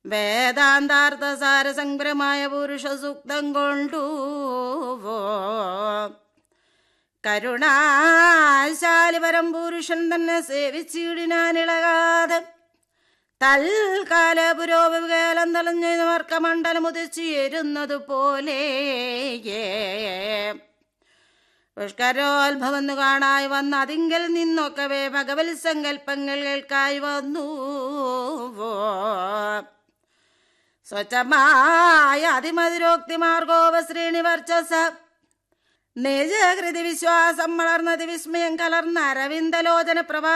വേദാന്താർത്ഥ സാരസംഗ്രമായ പുരുഷ സൂക്തം കൊണ്ടു കരുണാശാലി പരം പുരുഷൻ തന്നെ സേവിച്ചിടിനാനിളകാതെ തൽക്കാല പുരോഗാലം തളഞ്ഞ വർക്കമണ്ഡലം ഉദിച്ചുയരുന്നത് പോലെ പുഷ്കരോത്ഭവന്നു കാണായി വന്ന അതിങ്കൽ നിന്നൊക്കവേ ഭഗവത് സങ്കല്പങ്ങൾ കേൾക്കായി വന്നു സ്വച്ഛമായ അതിമധുരോക്തി മാർഗോപ ശ്രേണി വർച്ചസ നിജകൃതി വിശ്വാസം വളർന്നത് വിസ്മയം കലർന്ന അരവിന്ദലോചന പ്രഭാ